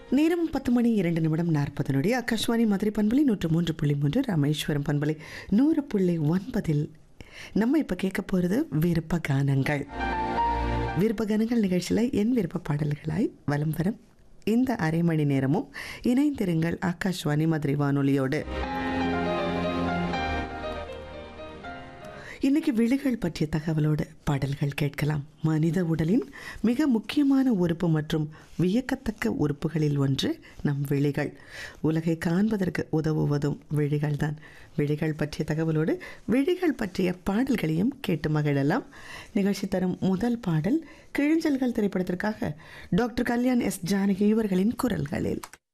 நேரம் பத்து மணி இரண்டு நிமிடம் நாற்பது நொடி ஆகாஷ்வாணி மதுரை பண்பலை நூற்று மூன்று புள்ளி மூன்று ராமேஸ்வரம் பண்பலை நூறு புள்ளி ஒன்பதில் நம்ம இப்போ கேட்க போகிறது விருப்ப கானங்கள் விருப்ப கானங்கள் நிகழ்ச்சியில் என் விருப்ப பாடல்களாய் வலம் வரும் இந்த அரை மணி நேரமும் இணைந்திருங்கள் ஆகாஷ்வாணி மதுரை வானொலியோடு இன்னைக்கு விழிகள் பற்றிய தகவலோடு பாடல்கள் கேட்கலாம் மனித உடலின் மிக முக்கியமான உறுப்பு மற்றும் வியக்கத்தக்க உறுப்புகளில் ஒன்று நம் விழிகள் உலகை காண்பதற்கு உதவுவதும் விழிகள் தான் விழிகள் பற்றிய தகவலோடு விழிகள் பற்றிய பாடல்களையும் கேட்டு மகிழலாம் நிகழ்ச்சி தரும் முதல் பாடல் கிழிஞ்சல்கள் திரைப்படத்திற்காக டாக்டர் கல்யாண் எஸ் ஜானகி இவர்களின் குரல்களில்